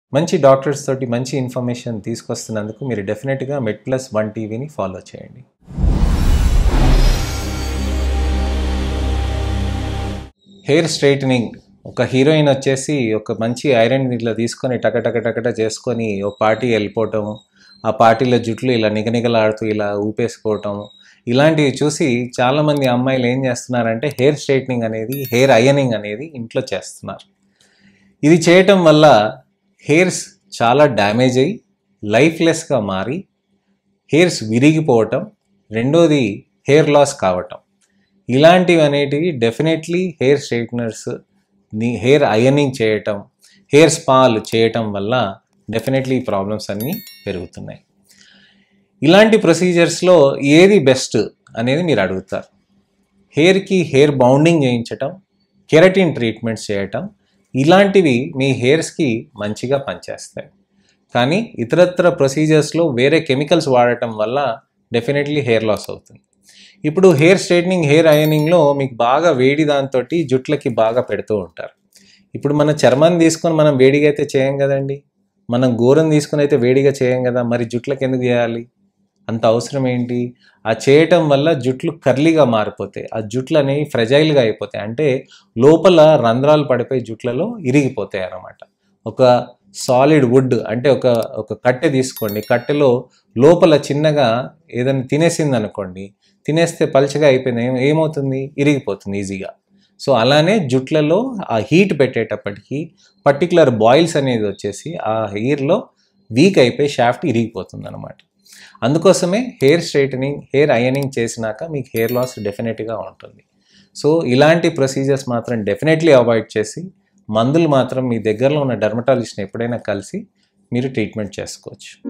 మంచి డాక్టర్స్ తోటి మంచి ఇన్ఫర్మేషన్ తీసుకొస్తున్నందుకు మీరు డెఫినెట్గా మెడ్ ప్లస్ వన్ టీవీని ఫాలో చేయండి హెయిర్ స్ట్రైటనింగ్ ఒక హీరోయిన్ వచ్చేసి ఒక మంచి ఐరన్ ఇట్లా తీసుకొని టకటక టకట చేసుకొని ఒక పార్టీ వెళ్ళిపోవటం ఆ పార్టీలో జుట్లు ఇలా నిగనిగలాడుతూ ఇలా ఊపేసుకోవటం ఇలాంటివి చూసి చాలామంది అమ్మాయిలు ఏం చేస్తున్నారంటే హెయిర్ స్ట్రైట్నింగ్ అనేది హెయిర్ అయనింగ్ అనేది ఇంట్లో చేస్తున్నారు ఇది చేయటం వల్ల హెయిర్స్ చాలా డ్యామేజ్ అయ్యి లైఫ్లెస్గా మారి హెయిర్స్ విరిగిపోవటం రెండోది హెయిర్ లాస్ కావటం ఇలాంటివి అనేటివి డెఫినెట్లీ హెయిర్ స్ట్రైట్నర్స్ ని హెయిర్ అయనింగ్ చేయటం హెయిర్ స్పాలు చేయటం వల్ల డెఫినెట్లీ ఈ ప్రాబ్లమ్స్ అన్నీ పెరుగుతున్నాయి ఇలాంటి ప్రొసీజర్స్లో ఏది బెస్ట్ అనేది మీరు అడుగుతారు హెయిర్కి హెయిర్ బౌండింగ్ చేయించటం కెరటిన్ ట్రీట్మెంట్స్ చేయటం ఇలాంటివి మీ హెయిర్స్కి మంచిగా పనిచేస్తాయి కానీ ఇతరత్ర ప్రొసీజర్స్లో వేరే కెమికల్స్ వాడటం వల్ల డెఫినెట్లీ హెయిర్ లాస్ అవుతుంది ఇప్పుడు హెయిర్ స్ట్రైట్నింగ్ హెయిర్ అయనింగ్లో మీకు బాగా వేడి దాంతో జుట్లకి బాగా పెడుతూ ఉంటారు ఇప్పుడు మన చర్మాన్ని తీసుకొని మనం వేడిగా అయితే చేయం కదండి మనం గోరం తీసుకొని అయితే వేడిగా చేయం కదా మరి జుట్లకి ఎందుకు చేయాలి అంత అవసరం ఏంటి ఆ చేయటం వల్ల జుట్లు కర్లీగా మారిపోతాయి ఆ జుట్లు అనేవి ఫ్రెజైల్గా అయిపోతాయి అంటే లోపల రంధ్రాలు పడిపోయి జుట్లలో ఇరిగిపోతాయి అన్నమాట ఒక సాలిడ్ వుడ్ అంటే ఒక ఒక కట్టె తీసుకోండి కట్టెలో లోపల చిన్నగా ఏదైనా తినేసింది అనుకోండి తినేస్తే పలుచగా అయిపోయింది ఏం ఏమవుతుంది ఇరిగిపోతుంది ఈజీగా సో అలానే జుట్లలో ఆ హీట్ పెట్టేటప్పటికి పర్టికులర్ బాయిల్స్ అనేది వచ్చేసి ఆ హెయిర్లో వీక్ అయిపోయి షాఫ్ట్ ఇరిగిపోతుంది అనమాట అందుకోసమే హెయిర్ స్ట్రైటనింగ్ హెయిర్ అయనింగ్ చేసినాక మీకు హెయిర్ లాస్ డెఫినెట్గా ఉంటుంది సో ఇలాంటి ప్రొసీజర్స్ మాత్రం డెఫినెట్లీ అవాయిడ్ చేసి మందులు మాత్రం మీ దగ్గరలో ఉన్న డర్మటాలజిస్ట్ని ఎప్పుడైనా కలిసి మీరు ట్రీట్మెంట్ చేసుకోవచ్చు